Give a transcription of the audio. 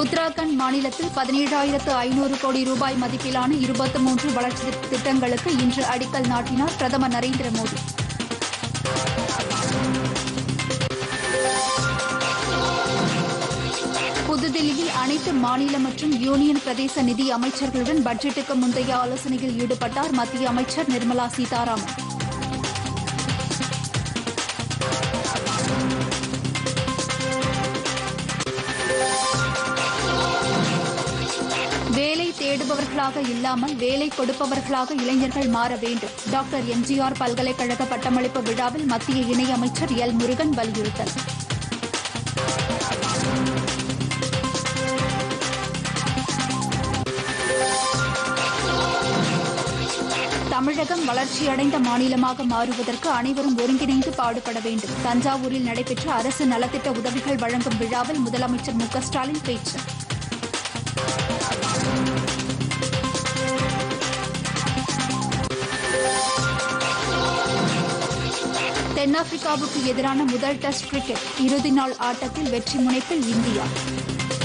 உத்தராகண்ட் மாநிலத்தில் பதினேழாயிரத்து ஐநூறு கோடி ரூபாய் மதிப்பிலான இருபத்தி மூன்று வளர்ச்சி திட்டங்களுக்கு இன்று அடிக்கல் நாட்டினார் பிரதமர் நரேந்திர மோடி புதுதில்லியில் அனைத்து மாநில மற்றும் யூனியன் பிரதேச நிதி அமைச்சர்களுடன் பட்ஜெட்டுக்கு முந்தைய ஆலோசனையில் ஈடுபட்டார் மத்திய அமைச்சர் நிர்மலா சீதாராமன் வேலை தேடுபவர்களாக இல்லாமல் வேலை கொடுப்பவர்களாக இளைஞர்கள் மாற வேண்டும் டாக்டர் எம்ஜிஆர் பல்கலைக்கழக பட்டமளிப்பு விழாவில் மத்திய இணையமைச்சர் எல் முருகன் வலியுறுத்தல் தமிழகம் வளர்ச்சியடைந்த மாநிலமாக மாறுவதற்கு அனைவரும் ஒருங்கிணைந்து பாடுபட வேண்டும் தஞ்சாவூரில் நடைபெற்ற அரசு நலத்திட்ட உதவிகள் வழங்கும் விழாவில் முதலமைச்சர் மு க ஸ்டாலின் பேச்சு தென்னாப்பிரிக்காவுக்கு எதிரான முதல் டெஸ்ட் கிரிக்கெட் இறுதி நாள் ஆட்டத்தில் வெற்றி முனைப்பில் இந்தியா